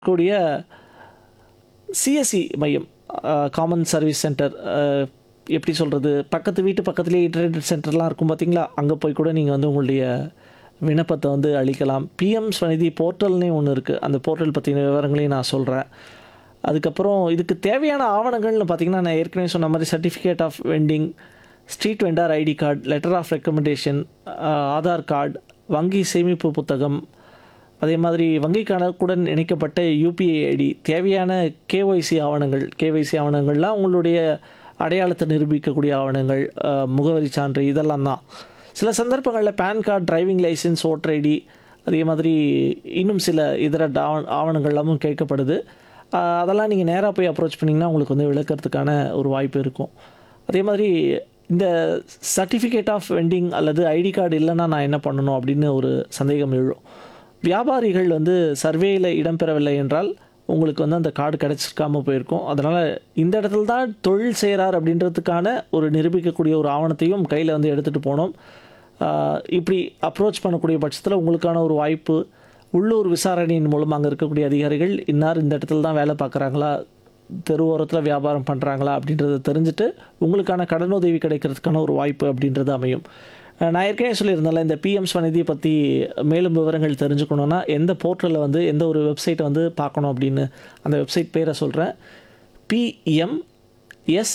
கூடிய சிஎஸ்சி மையம் common service centre எப்படி சொல்கிறது பக்கத்து வீட்டு பக்கத்துலேயே இன்டர்நெட் சென்டர்லாம் இருக்கும் பார்த்தீங்களா அங்கே போய் கூட நீங்கள் வந்து உங்களுடைய விண்ணப்பத்தை வந்து அளிக்கலாம் பிஎம் ஸ்வநிதி போர்ட்டல்னே ஒன்று இருக்குது அந்த போர்ட்டல் பற்றின விவரங்களையும் நான் சொல்கிறேன் அதுக்கப்புறம் இதுக்கு தேவையான ஆவணங்கள்னு பார்த்தீங்கன்னா நான் ஏற்கனவே சொன்ன மாதிரி certificate of vending street vendor ID card letter of recommendation Aadhaar card வங்கி சேமிப்பு புத்தகம் அதே மாதிரி வங்கி கணக்குடன் இணைக்கப்பட்ட யூபிஐ ஐடி தேவையான கேஒய்சி ஆவணங்கள் கேஒய்சி ஆவணங்கள்லாம் உங்களுடைய அடையாளத்தை நிரூபிக்கக்கூடிய ஆவணங்கள் அஹ், முகவரி சான்று இதெல்லாம் தான் சில சந்தர்ப்பங்களில் PAN card driving licence voter ID அதே மாதிரி இன்னும் சில இதர ஆவ- ஆவணங்கள் எல்லாமும் கேட்கப்படுது அஹ், அதெல்லாம் நீங்கள் நேராக போய் அப்ரோச் பண்ணிங்கன்னா உங்களுக்கு வந்து விளக்கறதுக்கான ஒரு வாய்ப்பு இருக்கும் அதே மாதிரி இந்த சர்டிஃபிகேட் ஆஃப் வெண்டிங் அல்லது ஐடி கார்டு இல்லைன்னா நான் என்ன பண்ணணும் அப்படின்னு ஒரு சந்தேகம் எழும் வியாபாரிகள் வந்து சர்வேயில் இடம்பெறவில்லை என்றால் உங்களுக்கு வந்து அந்த கார்டு கிடச்சிருக்காம போயிருக்கும் அதனால் இந்த இடத்துல தான் தொழில் செய்கிறார் அப்படின்றதுக்கான ஒரு நிரூபிக்கக்கூடிய ஒரு ஆவணத்தையும் கையில் வந்து எடுத்துகிட்டு போனோம் ஆஹ் இப்படி அப்ரோச் பண்ணக்கூடிய பட்சத்தில் உங்களுக்கான ஒரு வாய்ப்பு உள்ளூர் விசாரணையின் மூலம் அங்கே இருக்கக்கூடிய அதிகாரிகள் இன்னார் இந்த இடத்துல தான் வேலை பார்க்குறாங்களா தெருவோரத்தில் வியாபாரம் பண்ணுறாங்களா அப்படின்றத தெரிஞ்சுட்டு உங்களுக்கான கடனுதவி கிடைக்கிறதுக்கான ஒரு வாய்ப்பு அப்படின்றது அமையும் அஹ் நான் ஏற்கனவே சொல்லியிருந்தேன்ல இந்த பிஎம் ஸ்வநிதி பற்றி மேலும் விவரங்கள் தெரிஞ்சுக்கணுன்னா எந்த போர்ட்டலில் வந்து எந்த ஒரு வெப்சைட்டை வந்து பார்க்கணும் அப்படின்னு அந்த வெப்சைட் பேரை சொல்கிறேன் PM S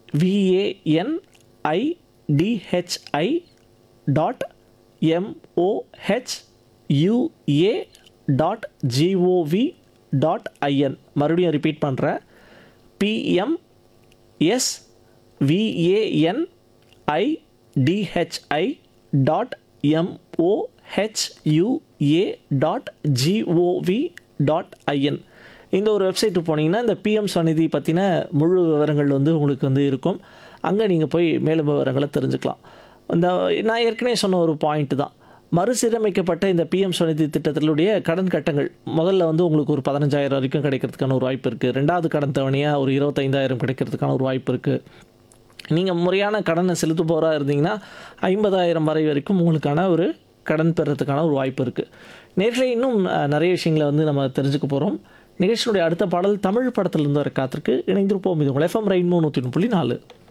VANIDHI dot MOHUA dot GOV dot IN மறுபடியும் ரிப்பீட் பண்ணுறேன் PM S VANIDHI dot MOHUA dot GOV dot IN இந்த ஒரு வெப்சைட்டுக்கு போனீங்கன்னா இந்த பிஎம் ஸ்வநிதி பற்றின முழு விவரங்கள் வந்து உங்களுக்கு வந்து இருக்கும் அங்கே நீங்கள் போய் மேலும் விவரங்களை தெரிஞ்சுக்கலாம் இந்த நான் ஏற்கனவே சொன்ன ஒரு பாயிண்ட் தான் மறுசீரமைக்கப்பட்ட இந்த பிஎம் ஸ்வநிதி திட்டத்தினுடைய கடன் கட்டங்கள் முதல்ல வந்து உங்களுக்கு ஒரு பதினஞ்சாயிரம் வரைக்கும் கிடைக்கிறதுக்கான ஒரு வாய்ப்பு இருக்குது ரெண்டாவது கடன் தவணையாக ஒரு இருபத்தைந்தாயிரம் கிடைக்கிறதுக்கான ஒரு வாய்ப்பு இருக்குது நீங்கள் முறையான கடனை செலுத்துபவராக இருந்தீங்கன்னா ஐம்பதாயிரம் வரை வரைக்கும் உங்களுக்கான ஒரு கடன் பெறத்துக்கான ஒரு வாய்ப்பு இருக்குது நேரில் இன்னும் அஹ், நிறைய விஷயங்களை வந்து நம்ம தெரிஞ்சுக்க போகிறோம் நிகழ்ச்சியினுடைய அடுத்த பாடல் தமிழ் படத்திலிருந்து வர காத்திருக்கு இணைந்திருப்போம் இது உங்கள் எஃப்எம் ரெயின்போ நூற்றி புள்ளி நாலு